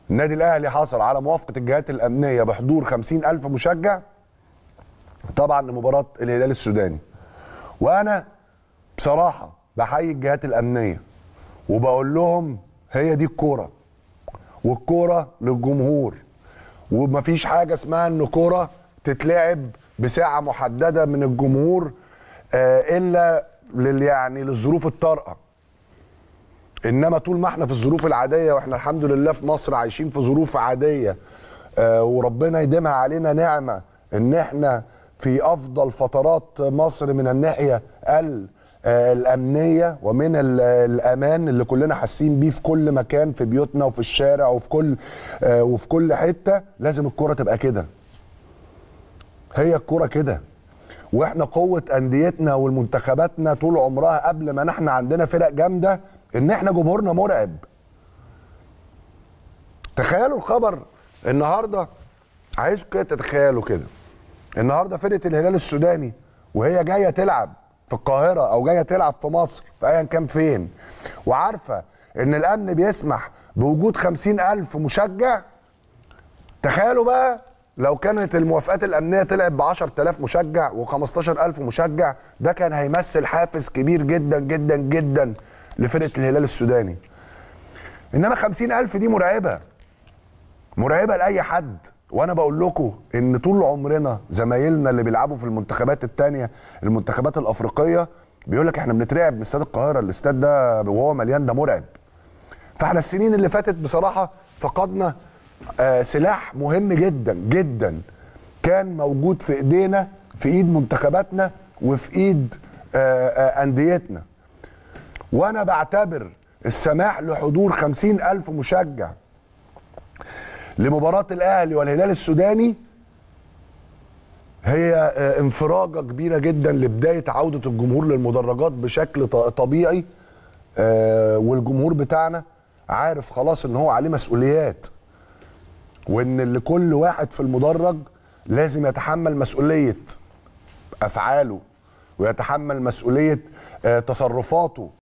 النادي الاهلي حصل على موافقه الجهات الامنيه بحضور 50000 مشجع طبعا لمباراه الهلال السوداني وانا بصراحه بحيي الجهات الامنيه وبقول لهم هي دي الكوره والكوره للجمهور ومفيش حاجه اسمها ان كوره تتلعب بساعه محدده من الجمهور آه الا لل يعني للظروف الطارئه انما طول ما احنا في الظروف العاديه واحنا الحمد لله في مصر عايشين في ظروف عاديه آه وربنا يديمها علينا نعمه ان احنا في افضل فترات مصر من الناحيه ال آه الامنيه ومن ال- الامان اللي كلنا حاسين بيه في كل مكان في بيوتنا وفي الشارع وفي كل آه وفي كل حته لازم الكوره تبقى كده هي الكوره كده واحنا قوه انديتنا والمنتخباتنا طول عمرها قبل ما احنا عندنا فرق جامده ان احنا جمهورنا مرعب تخيلوا الخبر النهارده عايزكم كده تتخيلوا كده النهارده فرقه الهلال السوداني وهي جايه تلعب في القاهره او جايه تلعب في مصر في ايا كان فين وعارفه ان الامن بيسمح بوجود خمسين الف مشجع تخيلوا بقى لو كانت الموافقات الامنيه طلعت ب 10000 مشجع و15000 مشجع ده كان هيمثل حافز كبير جدا جدا جدا لفرقه الهلال السوداني انما 50000 دي مرعبه مرعبه لاي حد وانا بقول لكم ان طول عمرنا زمايلنا اللي بيلعبوا في المنتخبات التانية المنتخبات الافريقيه بيقول لك احنا بنترعب من استاد القاهره الاستاد ده وهو مليان ده مرعب فاحنا السنين اللي فاتت بصراحه فقدنا آه، سلاح مهم جدا جدا كان موجود في ايدينا في ايد منتخباتنا وفي ايد آه، آه، انديتنا وانا بعتبر السماح لحضور خمسين الف مشجع لمباراة الاهلي والهلال السوداني هي آه، انفراجة كبيرة جدا لبداية عودة الجمهور للمدرجات بشكل ط- طبيعي آه، والجمهور بتاعنا عارف خلاص ان هو عليه مسؤوليات وان اللي كل واحد في المدرج لازم يتحمل مسؤولية افعاله ويتحمل مسؤولية آه، تصرفاته